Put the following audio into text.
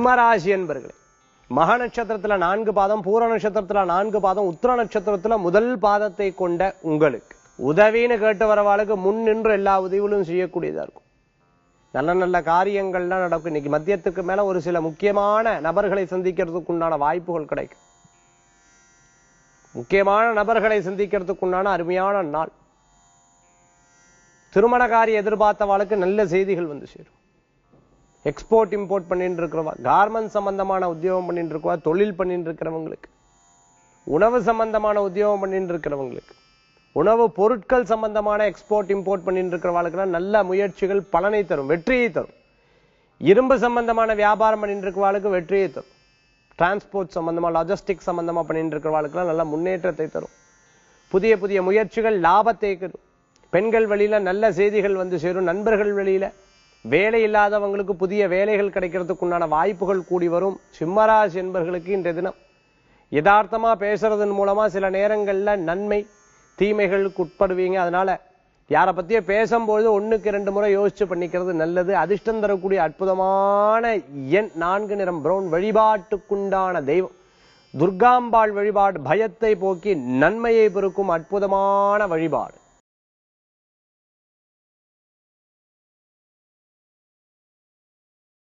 சிம்மராசி என்பர்களே மக நட்சத்திரத்துல நான்கு பாதம் பூர நட்சத்திரத்துல நான்கு பாதம் உத்திர நட்சத்திரத்துல முதல் பாதத்தை கொண்ட உங்களுக்கு உதவின்னு கேட்டு வரவாளுக்கு முன் நின்று எல்லா உதவிகளும் செய்யக்கூடியதா இருக்கும் நல்ல நல்ல காரியங்கள்லாம் நடக்கும் இன்னைக்கு மத்தியத்துக்கு மேல ஒரு சில முக்கியமான நபர்களை சந்திக்கிறதுக்கு உண்டான வாய்ப்புகள் கிடைக்கும் முக்கியமான நபர்களை சந்திக்கிறதுக்கு உண்டான அருமையான நாள் திருமண காரிய எதிர்பார்த்தவாளுக்கு நல்ல செய்திகள் வந்து சேரும் எக்ஸ்போர்ட் இம்போர்ட் பண்ணிட்டு இருக்கிறவா கார்மெண்ட் சம்பந்தமான உத்தியோகம் பண்ணிட்டு இருக்கவா தொழில் பண்ணிட்டு இருக்கிறவங்களுக்கு உணவு சம்பந்தமான உத்தியோகம் பண்ணிட்டு இருக்கிறவங்களுக்கு உணவு பொருட்கள் சம்பந்தமான எக்ஸ்போர்ட் இம்போர்ட் பண்ணிட்டு இருக்கிறவாளுக்குலாம் நல்ல முயற்சிகள் பலனை தரும் வெற்றியை தரும் இரும்பு சம்பந்தமான வியாபாரம் பண்ணிட்டு இருக்கிறவாளுக்கு வெற்றியை தரும் டிரான்ஸ்போர்ட் சம்பந்தமா லாஜிஸ்டிக் சம்பந்தமா பண்ணிட்டு இருக்கிறவாளுக்குலாம் நல்ல முன்னேற்றத்தை தரும் புதிய புதிய முயற்சிகள் லாபத்தை தரும் பெண்கள் வழியில நல்ல செய்திகள் வந்து சேரும் நண்பர்கள் வழியில வேலை இல்லாதவங்களுக்கு புதிய வேலைகள் கிடைக்கிறதுக்கு உண்டான வாய்ப்புகள் கூடி வரும் சிம்மராசி என்பர்களுக்கு இன்றைய தினம் யதார்த்தமா பேசுறதன் மூலமா சில நேரங்கள்ல நன்மை தீமைகளுக்கு உட்படுவீங்க அதனால யாரை பத்தியோ பேசும்பொழுது ஒண்ணுக்கு இரண்டு முறை யோசிச்சு பண்ணிக்கிறது நல்லது அதிர்ஷ்டம் தரக்கூடிய அற்புதமான எண் நான்கு நிறம் பிரவுன் வழிபாட்டுக்குண்டான தெய்வம் துர்காம்பாள் வழிபாடு பயத்தை போக்கி நன்மையை பெருக்கும் அற்புதமான வழிபாடு